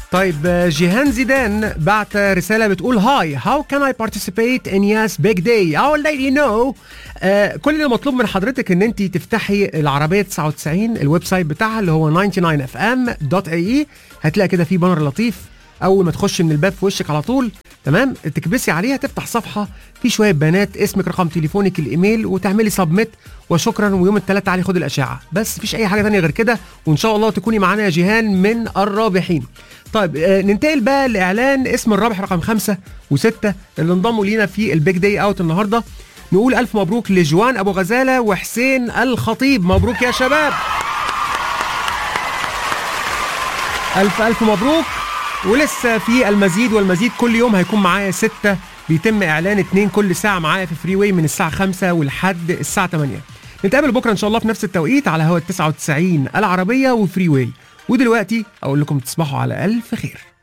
طيب آه، جيهان زيدان بعت رسالة بتقول هاي هاو كان اي participate in yes big day I will let you know آه كل اللي مطلوب من حضرتك ان انت تفتحي العربية 99 الويب سايت بتاعها اللي هو 99fm.ae هتلاقي كده في بانر لطيف اول ما تخش من الباب في وشك على طول تمام تكبسي عليها تفتح صفحه في شويه بيانات اسمك رقم تليفونك الايميل وتعملي سبميت وشكرا ويوم الثلاث تعالي خد الاشعه بس مفيش اي حاجه تانية غير كده وان شاء الله تكوني معانا يا جيهان من الرابحين طيب آه ننتقل بقى لاعلان اسم الرابح رقم خمسة وستة اللي انضموا لينا في البيج داي اوت النهارده نقول الف مبروك لجوان ابو غزاله وحسين الخطيب مبروك يا شباب الف الف مبروك ولسه في المزيد والمزيد كل يوم هيكون معايا ستة بيتم اعلان اتنين كل ساعه معايا في فري واي من الساعه 5 ولحد الساعه 8 نتقابل بكره ان شاء الله في نفس التوقيت على هوا 99 العربيه وفري واي ودلوقتي اقول لكم تصبحوا على الف خير